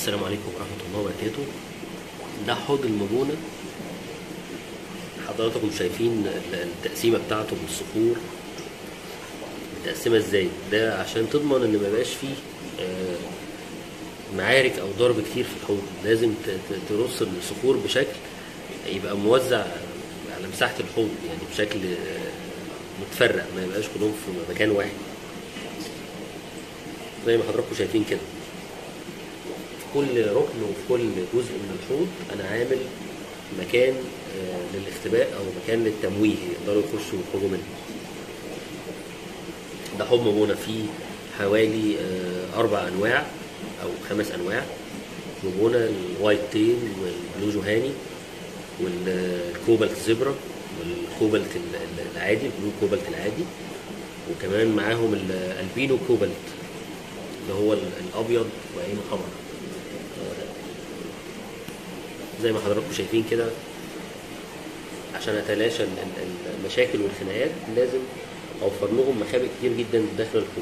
السلام عليكم ورحمة الله وبركاته ده حوض المجونة حضراتكم شايفين التقسيمة بتاعته بالصخور متقسمة ازاي ده عشان تضمن ان ميبقاش فيه آه، معارك او ضرب كتير في الحوض لازم ت- ت- ترص الصخور بشكل يبقى موزع على مساحة الحوض يعني بشكل آه، متفرق ما يبقاش كلهم في مكان واحد زي ما حضراتكم شايفين كده في كل ركن وفي كل جزء من الحوض انا عامل مكان آه، للاختباء او مكان للتمويه يقدروا يخشوا ويخرجوا منه ده حوض مبونة فيه حوالي آه، أربع أنواع أو خمس أنواع مبونة الوايت تيل والبلو جوهاني والكوبالت زبرة والكوبالت ال- ال- العادي البلو كوبالت العادي وكمان معاهم الالبينو كوبالت اللي هو ال- الابيض وعينه حمراء زي ما حضراتكم شايفين كده عشان اتلاشى ال- ال- المشاكل والخناقات لازم اوفر لهم مخابئ كتير جدا داخل الحوض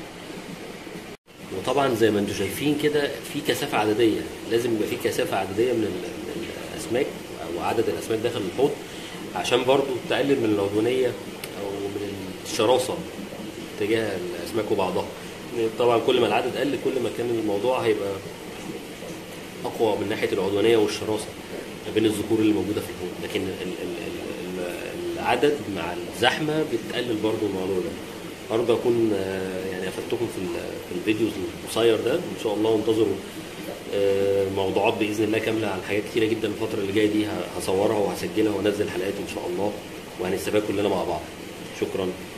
وطبعا زي ما انتم شايفين كده في كثافه عدديه لازم يبقى في كثافه عدديه من ال- من الاسماك او عدد الاسماك داخل الحوض عشان برضو تقلل من العدوانيه او من الشراسه تجاه الاسماك وبعضها طبعا كل ما العدد قل كل ما كان الموضوع هيبقى اقوى من ناحيه العدوانيه والشراسه ما بين الذكور اللي موجوده في الحوض لكن ال ال ال ال العدد مع الزحمه بتقلل برضو الموضوع ده برضه اكون آه، يعني افدتكم في ال- في الفيديو القصير ده ان شاء الله وانتظروا آه، موضوعات باذن الله كامله عن حاجات كتيره جدا الفتره اللي جايه دي ه- هصورها وهسجلها وانزل حلقات ان شاء الله وهنستفاد كلنا مع بعض شكرا